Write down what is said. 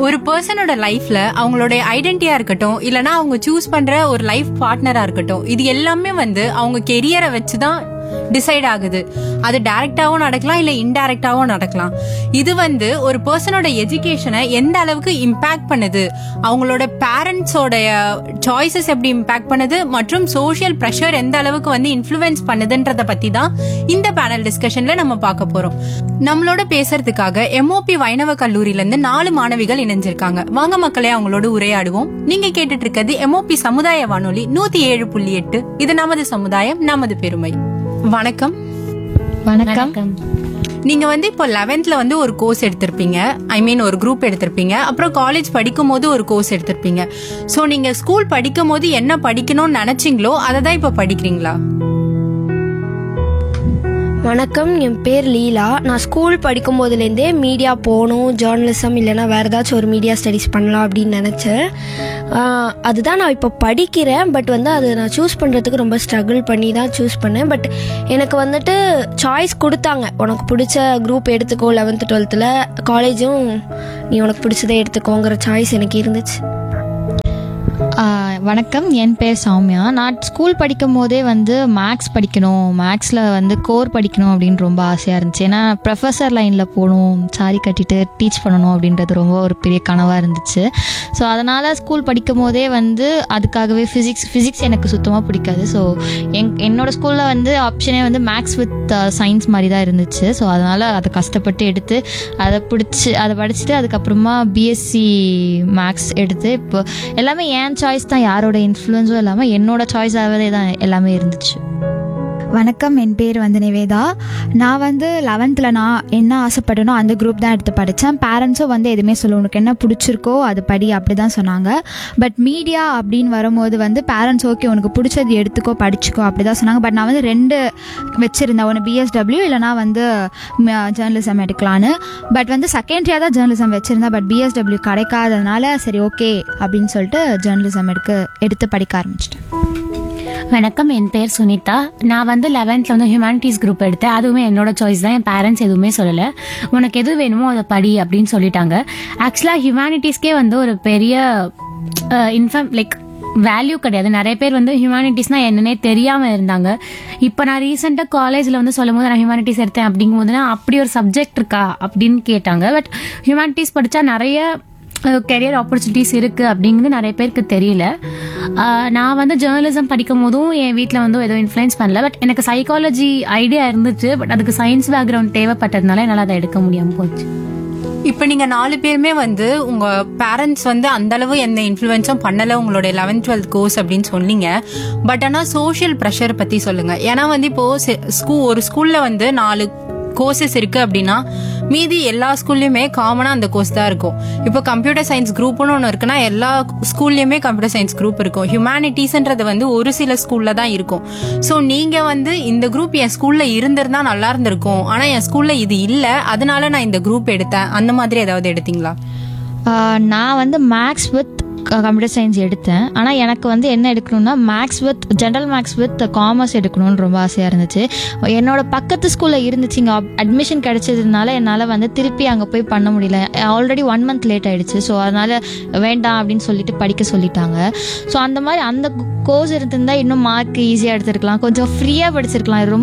ஒரு பர்சனோட லைஃப்ல அவங்களோட ஐடென்டிட்டியா இருக்கட்டும் இல்லனா அவங்க சூஸ் பண்ற ஒரு லைஃப் பார்ட்னரா இருக்கட்டும் இது எல்லாமே வந்து அவங்க கெரியரை வச்சுதான் டிசைட் ஆகுது அது டைரக்டாவும் நடக்கலாம் இல்ல இன்டைரக்டாவும் நடக்கலாம் இது வந்து ஒரு பர்சனோட எஜுகேஷனை எந்த அளவுக்கு இம்பாக்ட் பண்ணுது அவங்களோட பேரண்ட்ஸோட சாய்ஸஸ் எப்படி இம்பாக்ட் பண்ணுது மற்றும் சோஷியல் ப்ரெஷர் எந்த அளவுக்கு வந்து இன்ஃப்ளூயன்ஸ் பண்ணுதுன்றத பத்தி தான் இந்த பேனல் டிஸ்கஷன்ல நம்ம பார்க்க போறோம் நம்மளோட பேசுறதுக்காக எம்ஓபி வைணவ கல்லூரியில இருந்து நாலு மாணவிகள் இணைஞ்சிருக்காங்க வாங்க மக்களே அவங்களோட உரையாடுவோம் நீங்க கேட்டுட்டு இருக்கிறது எம்ஓபி சமுதாய வானொலி நூத்தி ஏழு புள்ளி எட்டு இது நமது சமுதாயம் நமது பெருமை வணக்கம் வணக்கம் நீங்க வந்து இப்போ லெவன்த்ல வந்து ஒரு கோர்ஸ் எடுத்திருப்பீங்க ஐ மீன் ஒரு குரூப் எடுத்திருப்பீங்க அப்புறம் காலேஜ் படிக்கும் போது ஒரு கோர்ஸ் எடுத்திருப்பீங்க சோ நீங்க ஸ்கூல் படிக்கும் போது என்ன படிக்கணும்னு நினைச்சீங்களோ அதை தான் இப்போ படிக்கிறீங்களா வணக்கம் என் பேர் லீலா நான் ஸ்கூல் படிக்கும் போதுலேருந்தே மீடியா போகணும் ஜேர்னலிசம் இல்லைன்னா வேறு ஏதாச்சும் ஒரு மீடியா ஸ்டடீஸ் பண்ணலாம் அப்படின்னு நினச்சேன் ஆஹ் அதுதான் நான் இப்போ படிக்கிறேன் பட் வந்து அது நான் சூஸ் பண்ணுறதுக்கு ரொம்ப ஸ்ட்ரகிள் பண்ணி தான் சூஸ் பண்ணேன் பட் எனக்கு வந்துட்டு சாய்ஸ் கொடுத்தாங்க உனக்கு பிடிச்ச குரூப் எடுத்துக்கோ லெவன்த்து டுவெல்த்தில் காலேஜும் நீ உனக்கு பிடிச்சதே எடுத்துக்கோங்கிற சாய்ஸ் எனக்கு இருந்துச்சு ஆ, வணக்கம் என் பேர் சௌமியா நான் ஸ்கூல் படிக்கும் போதே வந்து மேக்ஸ் படிக்கணும் மேக்ஸில் வந்து கோர் படிக்கணும் அப்படின்னு ரொம்ப ஆசையாக இருந்துச்சு ஏன்னா ப்ரொஃபஸர் லைனில் போகணும் சாரி கட்டிட்டு டீச் பண்ணணும் அப்படின்றது ரொம்ப ஒரு பெரிய கனவாக இருந்துச்சு ஸோ அதனால் ஸ்கூல் படிக்கும் போதே வந்து அதுக்காகவே ஃபிசிக்ஸ் ஃபிசிக்ஸ் எனக்கு சுத்தமாக பிடிக்காது ஸோ என் என்னோட ஸ்கூலில் வந்து ஆப்ஷனே வந்து மேக்ஸ் வித் சயின்ஸ் மாதிரி தான் இருந்துச்சு ஸோ அதனால் அதை கஷ்டப்பட்டு எடுத்து அதை பிடிச்சி அதை படிச்சுட்டு அதுக்கப்புறமா பிஎஸ்சி மேக்ஸ் எடுத்து இப்போ எல்லாமே என் சாய்ஸ் தான் யாரோட இன்ஃப்ளூயன்ஸும் இல்லாமல் என்னோட சாய்ஸாகவே தான் எல்லாமே இருந்துச்சு வணக்கம் என் பேர் வந்து நிவேதா நான் வந்து லெவன்த்தில் நான் என்ன ஆசைப்பட்டனோ அந்த குரூப் தான் எடுத்து படித்தேன் பேரண்ட்ஸும் வந்து எதுவுமே சொல்ல உனக்கு என்ன பிடிச்சிருக்கோ அது படி அப்படி தான் சொன்னாங்க பட் மீடியா அப்படின்னு வரும்போது வந்து பேரண்ட்ஸ் ஓகே உனக்கு பிடிச்சது எடுத்துக்கோ படிச்சுக்கோ அப்படி தான் சொன்னாங்க பட் நான் வந்து ரெண்டு வச்சுருந்தேன் ஒன்று பிஎஸ்டபிள்யூ இல்லைனா வந்து ஜேர்னலிசம் எடுக்கலான்னு பட் வந்து செகண்டரியாக தான் ஜேர்னலிசம் வச்சுருந்தேன் பட் பிஎஸ்டபிள்யூ கிடைக்காததுனால சரி ஓகே அப்படின்னு சொல்லிட்டு ஜேர்னலிசம் எடுக்க எடுத்து படிக்க ஆரம்பிச்சிட்டேன் வணக்கம் என் பேர் சுனிதா நான் வந்து லெவன்த்தில் வந்து ஹியூமானிட்டிஸ் குரூப் எடுத்தேன் அதுவுமே என்னோட சாய்ஸ் தான் என் பேரண்ட்ஸ் எதுவுமே சொல்லலை உனக்கு எது வேணுமோ அதை படி அப்படின்னு சொல்லிட்டாங்க ஆக்சுவலாக ஹியூமானிட்டிஸ்க்கே வந்து ஒரு பெரிய இன்ஃபார்ம் லைக் வேல்யூ கிடையாது நிறைய பேர் வந்து ஹியூமானிட்டிஸ்னா என்னன்னே தெரியாம இருந்தாங்க இப்போ நான் ரீசெண்டாக காலேஜில் வந்து சொல்லும் போது நான் ஹியூமானிட்டிஸ் எடுத்தேன் அப்படிங்கும் போதுனா அப்படி ஒரு சப்ஜெக்ட் இருக்கா அப்படின்னு கேட்டாங்க பட் ஹியூமானிட்டிஸ் படித்தா நிறைய கெரியர் ஆப்பர்ச்சுனிட்டிஸ் இருக்குது அப்படிங்கிறது நிறைய பேருக்கு தெரியல அஹ் நான் வந்து ஜேர்னலிசம் படிக்கும் போதும் என் வீட்டில் வந்து எதுவும் இன்ஃப்ளூயன்ஸ் பண்ணல பட் எனக்கு சைக்காலஜி ஐடியா இருந்துச்சு பட் அதுக்கு சயின்ஸ் பேக்ரவுண்ட் தேவைப்பட்டதுனால என்னால் அதை எடுக்க முடியாமல் போச்சு இப்போ நீங்க நாலு பேருமே வந்து உங்க பேரண்ட்ஸ் வந்து அந்த அளவு எந்த இன்ஃப்ளூயன்ஸும் பண்ணல உங்களோட லெவன்த் டுவெல்த் கோர்ஸ் அப்படின்னு சொன்னீங்க பட் ஆனா சோஷியல் ப்ரெஷர் பத்தி சொல்லுங்க ஏன்னா வந்து இப்போ ஸ்கூ ஒரு ஸ்கூல்ல வந்து நாலு கோர்சஸ் இருக்கு அப்படின்னா மீதி எல்லா ஸ்கூல்லையுமே காமனா அந்த கோர்ஸ் தான் இருக்கும் இப்போ கம்ப்யூட்டர் சயின்ஸ் குரூப்னு ஒன்று இருக்குன்னா எல்லா ஸ்கூல்லையுமே கம்ப்யூட்டர் சயின்ஸ் குரூப் இருக்கும் ஹியூமானிட்டிஸ்ன்றது வந்து ஒரு சில ஸ்கூல்ல தான் இருக்கும் ஸோ நீங்க வந்து இந்த குரூப் என் ஸ்கூல்ல இருந்திருந்தா நல்லா இருந்திருக்கும் ஆனா என் ஸ்கூல்ல இது இல்ல அதனால நான் இந்த குரூப் எடுத்தேன் அந்த மாதிரி ஏதாவது எடுத்தீங்களா ஆ, நான் வந்து மேக்ஸ் வித் கம்ப்யூட்டர் சயின்ஸ் எடுத்தேன் ஆனால் எனக்கு வந்து என்ன எடுக்கணும்னா maths with general maths with commerce எடுக்கணும்னு ரொம்ப ஆசையாக இருந்துச்சு என்னோட பக்கத்து ஸ்கூலில் இருந்துச்சு இங்கே அட்மிஷன் கிடைச்சதுனால என்னால் வந்து திருப்பி அங்கே போய் பண்ண முடியல ஆல்ரெடி ஒன் மந்த் லேட் ஆயிடுச்சு ஸோ அதனால் வேண்டாம் அப்படின்னு சொல்லிட்டு படிக்க சொல்லிட்டாங்க ஸோ அந்த மாதிரி அந்த கோர்ஸ் இருந்திருந்தா இன்னும் மார்க் ஈஸியாக எடுத்திருக்கலாம் கொஞ்சம் ஃப்ரீயாக படிச்சிருக்கலாம் இது ரொம்ப